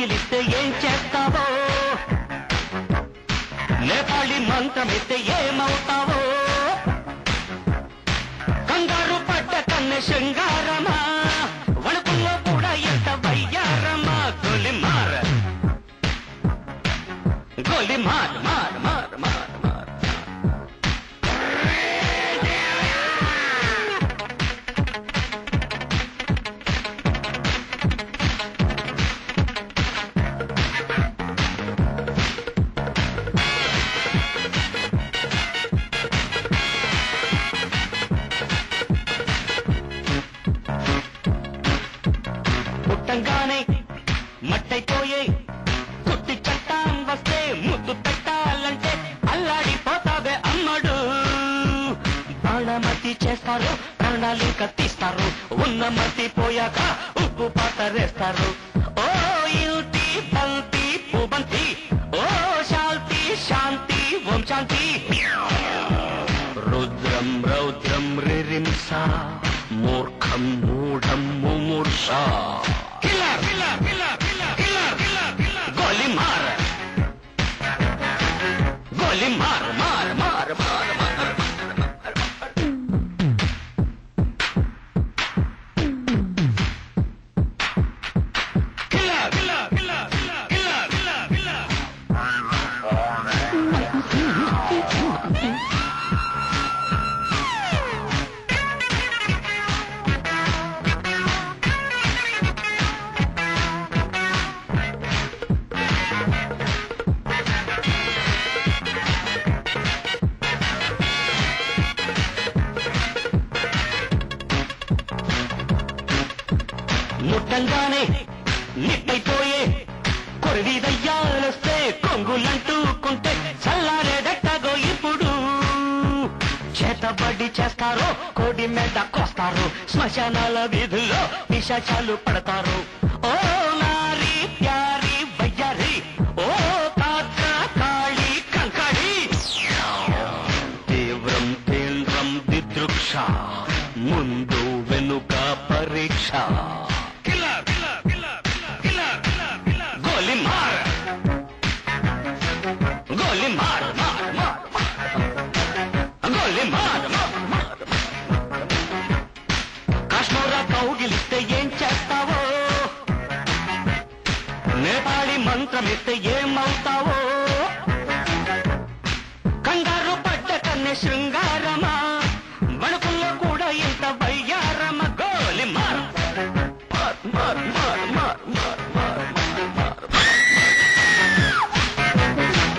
కౌగిలిస్తే ఏం చేస్తావో నేపాళి మంత్రమిస్తే ఏమవుతావో కంగారు పడ్డ కన్నె శృంగారమా వణుకుల్లో కూడా ఎంత వయ్యారమా గొలి మార గొలి మార మార మార మార మార పుట్టంగానే మట్టైపోయే కుట్టి చట్టాం వస్తే ముద్దు పెట్టాలంటే అల్లాడిపోతావే అమ్మడు బాణమతి చేస్తారు ప్రాణాలు కత్తిస్తారు ఉన్న మతి పోయాక ఉప్పు పాతరేస్తారు ఓ యుతి బంతి పుబంతి ఓ శాంతి శాంతి ఓం శాంతి రుద్రం రౌద్రం రిరింస మూర్ఖం మూఢం ముమూర్ష killer killer killer killer killer killer killer గోలి మార్ గోలి మార్ మార్ మార్ మార్ మార్ killer killer killer killer killer killer ముట్టంగానే నిప్పైపోయే కొరివి దయ్యాలొస్తే కొంగులంటూకుంటే చల్లారేదట్టగో ఇప్పుడు చేతబడి చేస్తారు కోడి మీద కోస్తారు శ్మశానాల వీధుల్లో పిశాచాలు పడతారు ఓ నారి ప్యారి వయ్యారి ఓ తాత కాళి కంకడి తీవ్రం తీవ్రం దిదృక్ష ముందు వెనుక పరీక్ష గోలి మార్ గోలి మార్ మార్ మార్ గోలి మార్ మార్ మార్ కాశ్మీర కౌగిలిస్తే ఏం చేస్తావో నేపాళి మంత్రమిస్తే ఏమవుతావో కంగారు పడ్డ కన్నె శృంగారమా వణుకుల్లో కూడా ఇంత వయ్యారమ గోలి మార్ మార్ మార్ మార్ మార్ మార్